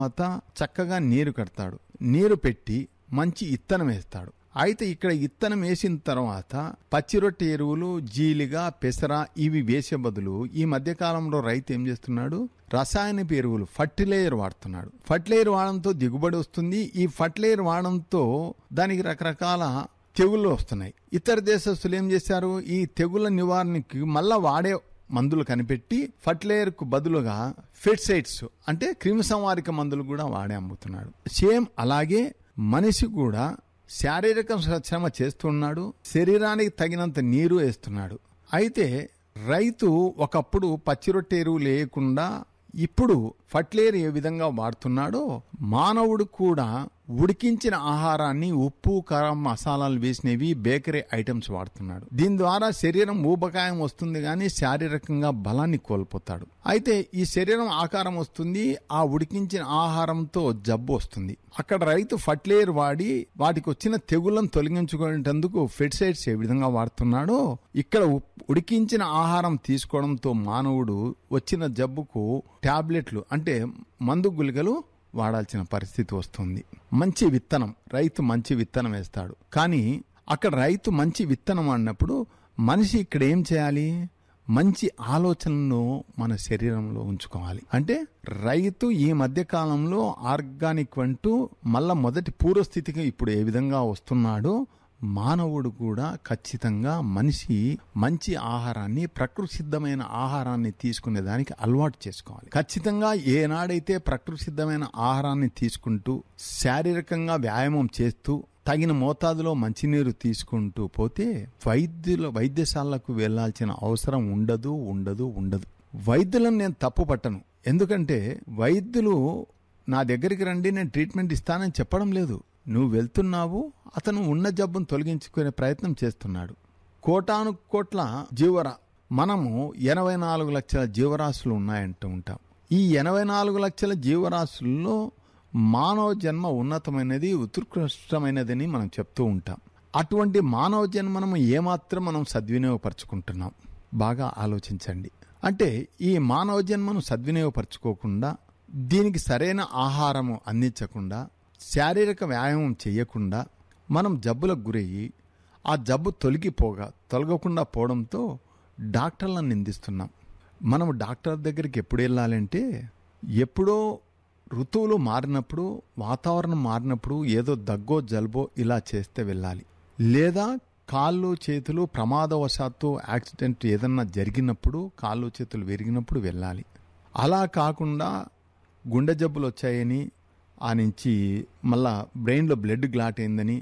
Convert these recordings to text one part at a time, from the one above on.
తర్వాత చక్కగా నీరు కడతాడు నీరు పెట్టి మంచి ఇత్తనం వేస్తాడు అయితే ఇక్కడ ఇత్తనం వేసిన తర్వాత పచ్చిరొట్టె ఎరువులు జీలిగా పెసర ఇవి వేసే బదులు ఈ మధ్య కాలంలో రైతు ఏం చేస్తున్నాడు రసాయనపు ఎరువులు ఫర్టిలైజర్ వాడుతున్నాడు ఫర్టిలైజర్ వాడడంతో దిగుబడి వస్తుంది ఈ ఫర్టిలైజర్ వాడడంతో దానికి రకరకాల తెగుళ్ళు వస్తున్నాయి ఇతర దేశస్తులు ఏం చేశారు ఈ తెగుళ్ళ నివారణకి మళ్ళా వాడే మందులు కనిపెట్టి ఫర్టిలైజర్ కు బదులుగా ఫెడ్సైడ్స్ అంటే క్రిమిసంహారిక మందులు కూడా వాడే అమ్ముతున్నాడు సేమ్ అలాగే మనిషి కూడా శారీరక శ్రమ చేస్తున్నాడు శరీరానికి తగినంత నీరు వేస్తున్నాడు అయితే రైతు ఒకప్పుడు పచ్చిరొట్టె ఎరువు లేకుండా ఇప్పుడు ఫర్టిలైజర్ ఏ విధంగా వాడుతున్నాడో మానవుడు కూడా ఉడికించిన ఆహారాన్ని ఉప్పు కారం మసాలాలు వేసినవి బేకరీ ఐటమ్స్ వాడుతున్నాడు దీని ద్వారా శరీరం ఊబకాయం వస్తుంది కానీ శారీరకంగా బలాన్ని కోల్పోతాడు అయితే ఈ శరీరం ఆకారం వస్తుంది ఆ ఉడికించిన ఆహారంతో జబ్బు వస్తుంది అక్కడ రైతు ఫర్టిలైజర్ వాడి వాటికి వచ్చిన తెగులను తొలగించుకునేందుకు ఫెడ్సైడ్స్ ఏ విధంగా వాడుతున్నాడో ఇక్కడ ఉడికించిన ఆహారం తీసుకోవడంతో మానవుడు వచ్చిన జబ్బుకు టాబ్లెట్లు అంటే మందు గుళికలు వాడాల్సిన పరిస్థితి వస్తుంది మంచి విత్తనం రైతు మంచి విత్తనం వేస్తాడు కానీ అక్కడ రైతు మంచి విత్తనం అన్నప్పుడు మనిషి ఇక్కడ ఏం చేయాలి మంచి ఆలోచనలను మన శరీరంలో ఉంచుకోవాలి అంటే రైతు ఈ మధ్య కాలంలో ఆర్గానిక్ అంటూ మళ్ళా మొదటి పూర్వస్థితికి ఇప్పుడు ఏ విధంగా వస్తున్నాడో మానవుడు కూడా ఖచ్చితంగా మనిషి మంచి ఆహారాన్ని ప్రకృతి సిద్ధమైన ఆహారాన్ని తీసుకునే దానికి అలవాటు చేసుకోవాలి ఖచ్చితంగా ఏనాడైతే ప్రకృతి సిద్ధమైన ఆహారాన్ని తీసుకుంటూ శారీరకంగా వ్యాయామం చేస్తూ తగిన మోతాదులో మంచినీరు తీసుకుంటూ పోతే వైద్యుల వైద్యశాలకు వెళ్లాల్సిన అవసరం ఉండదు ఉండదు ఉండదు వైద్యులను నేను తప్పు పట్టను ఎందుకంటే వైద్యులు నా దగ్గరికి రండి నేను ట్రీట్మెంట్ ఇస్తానని చెప్పడం లేదు నువ్వు వెళ్తున్నావు అతను ఉన్న జబ్బును తొలగించుకునే ప్రయత్నం చేస్తున్నాడు కోటాను కోట్ల జీవరా మనము ఎనభై నాలుగు లక్షల జీవరాశులు ఉన్నాయంటూ ఉంటాం ఈ ఎనభై నాలుగు లక్షల జీవరాశుల్లో మానవ జన్మ ఉన్నతమైనది ఉత్కృష్టమైనదని మనం చెప్తూ ఉంటాం అటువంటి మానవ జన్మను ఏమాత్రం మనం సద్వినియోగపరచుకుంటున్నాం బాగా ఆలోచించండి అంటే ఈ మానవ జన్మను సద్వినియోగపరచుకోకుండా దీనికి సరైన ఆహారము అందించకుండా శారీరక వ్యాయామం చేయకుండా మనం జబ్బులకు గురయ్యి ఆ జబ్బు తొలగిపోగా తొలగకుండా పోవడంతో డాక్టర్లను నిందిస్తున్నాం మనం డాక్టర్ దగ్గరికి ఎప్పుడు వెళ్ళాలంటే ఎప్పుడో ఋతువులు మారినప్పుడు వాతావరణం మారినప్పుడు ఏదో దగ్గో జలుబో ఇలా చేస్తే వెళ్ళాలి లేదా కాళ్ళు చేతులు ప్రమాదవశాత్తు యాక్సిడెంట్ ఏదన్నా జరిగినప్పుడు కాళ్ళు చేతులు విరిగినప్పుడు వెళ్ళాలి అలా కాకుండా గుండె జబ్బులు వచ్చాయని ఆ నుంచి మళ్ళా బ్రెయిన్లో బ్లడ్ గ్లాట్ అయిందని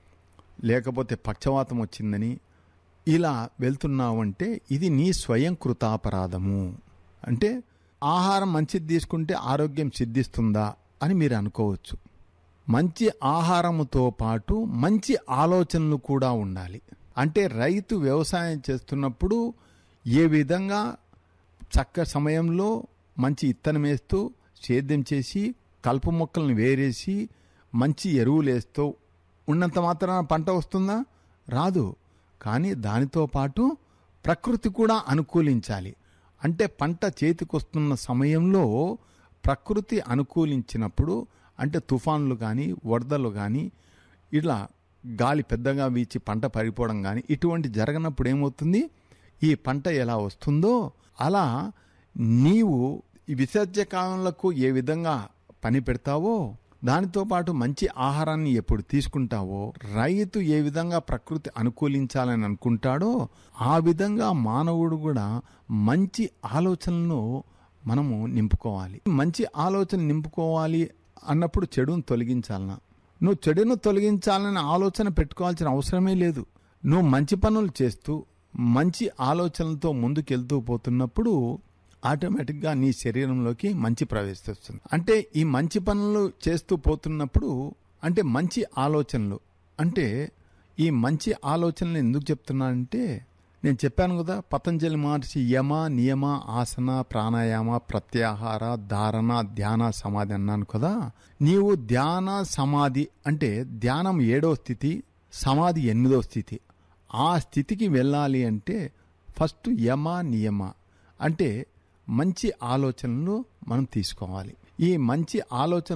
లేకపోతే పక్షవాతం వచ్చిందని ఇలా వెళ్తున్నావంటే ఇది నీ స్వయం కృతాపరాధము అంటే ఆహారం మంచిది తీసుకుంటే ఆరోగ్యం సిద్ధిస్తుందా అని మీరు అనుకోవచ్చు మంచి ఆహారముతో పాటు మంచి ఆలోచనలు కూడా ఉండాలి అంటే రైతు వ్యవసాయం చేస్తున్నప్పుడు ఏ విధంగా చక్క సమయంలో మంచి ఇత్తనం వేస్తూ సేద్యం చేసి కలుపు మొక్కలను వేరేసి మంచి ఎరువులు వేస్తూ ఉన్నంత మాత్రాన పంట వస్తుందా రాదు కానీ దానితో పాటు ప్రకృతి కూడా అనుకూలించాలి అంటే పంట చేతికొస్తున్న సమయంలో ప్రకృతి అనుకూలించినప్పుడు అంటే తుఫాన్లు కానీ వరదలు కానీ ఇలా గాలి పెద్దగా వీచి పంట పడిపోవడం కానీ ఇటువంటి జరగనప్పుడు ఏమవుతుంది ఈ పంట ఎలా వస్తుందో అలా నీవు ఈ విసర్జ కాలంలో ఏ విధంగా పని పెడతావో దానితో పాటు మంచి ఆహారాన్ని ఎప్పుడు తీసుకుంటావో రైతు ఏ విధంగా ప్రకృతి అనుకూలించాలని అనుకుంటాడో ఆ విధంగా మానవుడు కూడా మంచి ఆలోచనలను మనము నింపుకోవాలి మంచి ఆలోచన నింపుకోవాలి అన్నప్పుడు చెడును తొలగించాలనా నువ్వు చెడును తొలగించాలనే ఆలోచన పెట్టుకోవాల్సిన అవసరమే లేదు నువ్వు మంచి పనులు చేస్తూ మంచి ఆలోచనలతో ముందుకెళ్తూ పోతున్నప్పుడు ఆటోమేటిక్గా నీ శరీరంలోకి మంచి ప్రవేశిస్తుంది అంటే ఈ మంచి పనులు చేస్తూ పోతున్నప్పుడు అంటే మంచి ఆలోచనలు అంటే ఈ మంచి ఆలోచనలు ఎందుకు చెప్తున్నానంటే నేను చెప్పాను కదా పతంజలి మహర్షి యమ నియమ ఆసన ప్రాణాయామ ప్రత్యాహార ధారణ ధ్యాన సమాధి అన్నాను కదా నీవు ధ్యాన సమాధి అంటే ధ్యానం ఏడో స్థితి సమాధి ఎనిమిదో స్థితి ఆ స్థితికి వెళ్ళాలి అంటే ఫస్ట్ యమ నియమ అంటే మంచి ఆలోచనలు మనం తీసుకోవాలి ఈ మంచి ఆలోచన